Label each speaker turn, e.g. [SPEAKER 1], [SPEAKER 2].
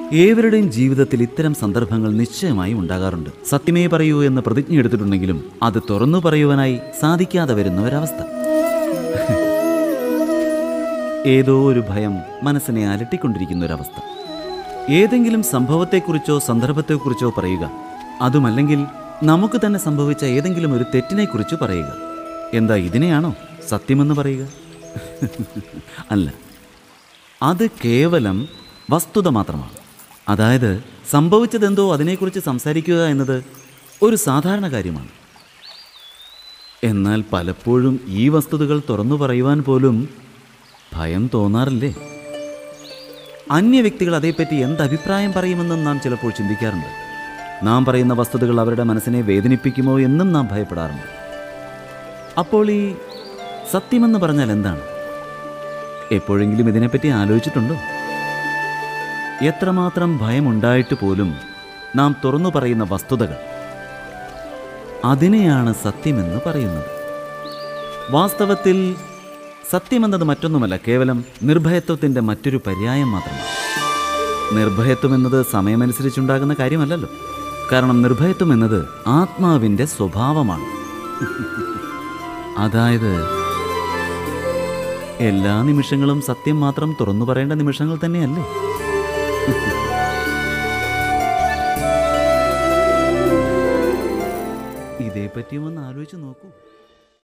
[SPEAKER 1] ഏവരുടെയും ജീവിതത്തിൽ ഇത്തരം സന്ദർഭങ്ങൾ നിശ്ചയമായും ഉണ്ടാകാറുണ്ട് സത്യമേ പറയൂ എന്ന് പ്രതിജ്ഞ എടുത്തിട്ടുണ്ടെങ്കിലും അത് തുറന്നു പറയുവാനായി സാധിക്കാതെ വരുന്ന ഒരവസ്ഥ ഏതോ ഒരു ഭയം മനസ്സിനെ അലട്ടിക്കൊണ്ടിരിക്കുന്ന ഒരവസ്ഥ ഏതെങ്കിലും സംഭവത്തെക്കുറിച്ചോ സന്ദർഭത്തെക്കുറിച്ചോ പറയുക അതുമല്ലെങ്കിൽ നമുക്ക് തന്നെ സംഭവിച്ച ഏതെങ്കിലും ഒരു തെറ്റിനെക്കുറിച്ച് പറയുക എന്താ ഇതിനെയാണോ സത്യമെന്ന് പറയുക അല്ല അത് കേവലം വസ്തുത മാത്രമാണ് അതായത് സംഭവിച്ചതെന്തോ അതിനെക്കുറിച്ച് സംസാരിക്കുക എന്നത് ഒരു സാധാരണ കാര്യമാണ് എന്നാൽ പലപ്പോഴും ഈ വസ്തുതകൾ തുറന്നു പറയുവാൻ പോലും ഭയം തോന്നാറില്ലേ അന്യ വ്യക്തികൾ അതേപ്പറ്റി എന്ത് അഭിപ്രായം പറയുമെന്നും നാം ചിലപ്പോൾ ചിന്തിക്കാറുണ്ട് നാം പറയുന്ന വസ്തുതകൾ അവരുടെ മനസ്സിനെ വേദനിപ്പിക്കുമോ എന്നും നാം ഭയപ്പെടാറുണ്ട് അപ്പോൾ ഈ സത്യമെന്ന് പറഞ്ഞാൽ എന്താണ് എപ്പോഴെങ്കിലും ഇതിനെപ്പറ്റി ആലോചിച്ചിട്ടുണ്ടോ എത്രമാത്രം ഭയമുണ്ടായിട്ട് പോലും നാം തുറന്നു പറയുന്ന വസ്തുതകൾ അതിനെയാണ് സത്യമെന്ന് പറയുന്നത് വാസ്തവത്തിൽ സത്യമെന്നത് മറ്റൊന്നുമല്ല കേവലം നിർഭയത്വത്തിൻ്റെ മറ്റൊരു പര്യായം മാത്രമാണ് നിർഭയത്വം എന്നത് സമയമനുസരിച്ചുണ്ടാകുന്ന കാര്യമല്ലല്ലോ കാരണം നിർഭയത്വം എന്നത് ആത്മാവിൻ്റെ സ്വഭാവമാണ് അതായത് എല്ലാ നിമിഷങ്ങളും സത്യം മാത്രം തുറന്നു പറയേണ്ട നിമിഷങ്ങൾ തന്നെയല്ലേ ഇതേപ്പറ്റിയും ഒന്ന് ആലോചിച്ച് നോക്കൂ